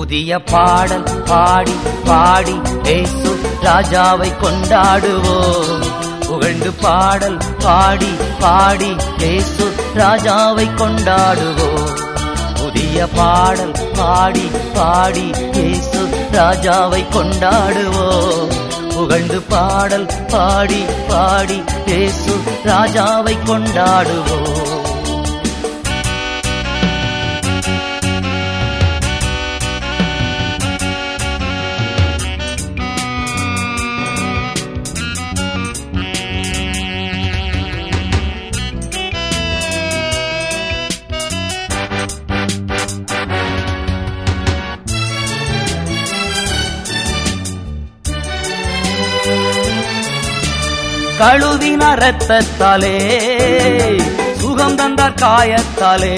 புதிய பாடல் பாடி பாடி ஏசு ராஜாவை கொண்டாடுவோம் புகழ்ந்து பாடல் பாடி பாடி ஏசு ராஜாவை கொண்டாடுவோம் புதிய பாடல் பாடி பாடி ஏசு ராஜாவை கொண்டாடுவோம் புகழ்ந்து பாடல் பாடி பாடி ஏசு ராஜாவை கொண்டாடுவோம் கழுவின ரத்தத்தாலே சுகம் தந்தார் காயத்தாலே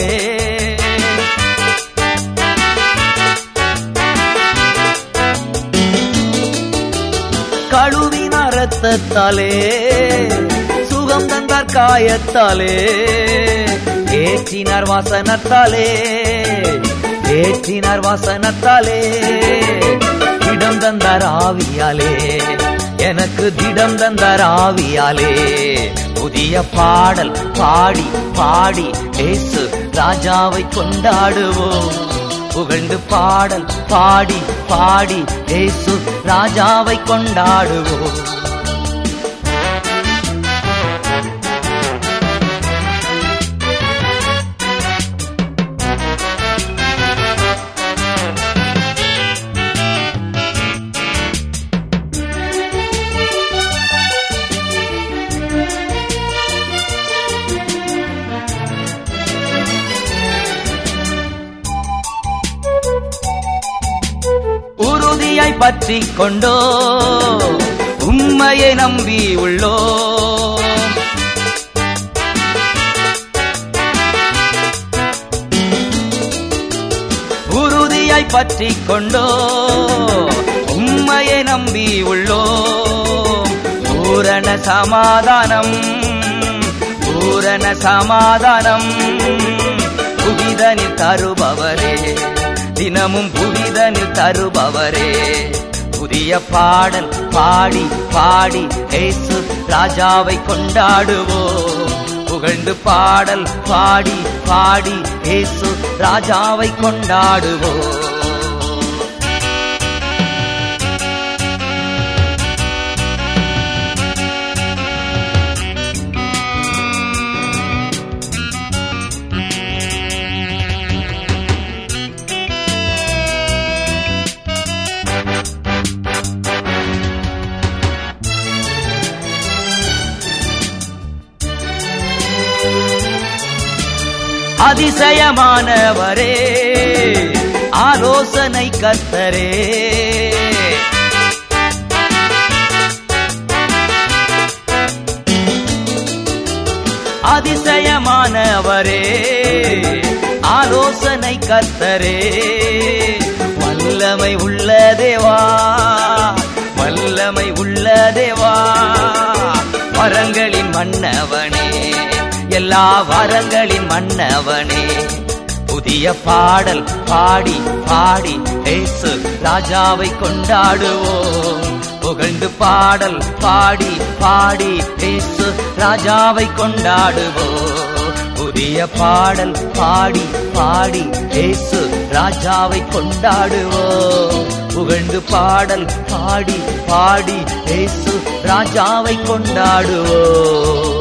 கழுவின ரத்தத்தாலே சுகம் தந்தார் காயத்தாலே ஏற்றினார் வாசனத்தாலே ஏற்றினார் வாசனத்தாலே இடம் தந்தார் ஆவியாலே எனக்கு திடம் தந்தார் ஆவியாலே புதிய பாடல் பாடி பாடி ஏசு ராஜாவை கொண்டாடுவோம் புகழ்ந்து பாடல் பாடி பாடி ஏசு ராஜாவை கொண்டாடுவோம் உறுதியாய் பற்றி கொண்டோ உம்மையை நம்பி உள்ளோ உறுதியாய் பற்றி கொண்டோ உம்மையை நம்பி உள்ளோ பூரண சமாதானம் பூரண சமாதானம் புவிதனில் தருபவரே தினமும் புவிதனில் தருபவரே புதிய பாடல் பாடி பாடி ஏசு ராஜாவை கொண்டாடுவோம் புகழ்ந்து பாடல் பாடி பாடி ஏசு ராஜாவை கொண்டாடுவோம் அதிசயமானவரே ஆலோசனை கத்தரே அதிசயமானவரே ஆலோசனை கத்தரே வல்லமை உள்ள தேவா வல்லமை உள்ள தேவா வரங்களின் மன்னவனே எல்லா வரங்களின் மன்னவனே புதிய பாடல் பாடி பாடி ஏசு ராஜாவை கொண்டாடுவோம் புகழ்ந்து பாடல் பாடி பாடி ஏசு ராஜாவை கொண்டாடுவோம் புதிய பாடல் பாடி பாடி ஏசு ராஜாவை கொண்டாடுவோம் புகழ்ந்து பாடல் பாடி பாடி ஏசு ராஜாவை கொண்டாடுவோம்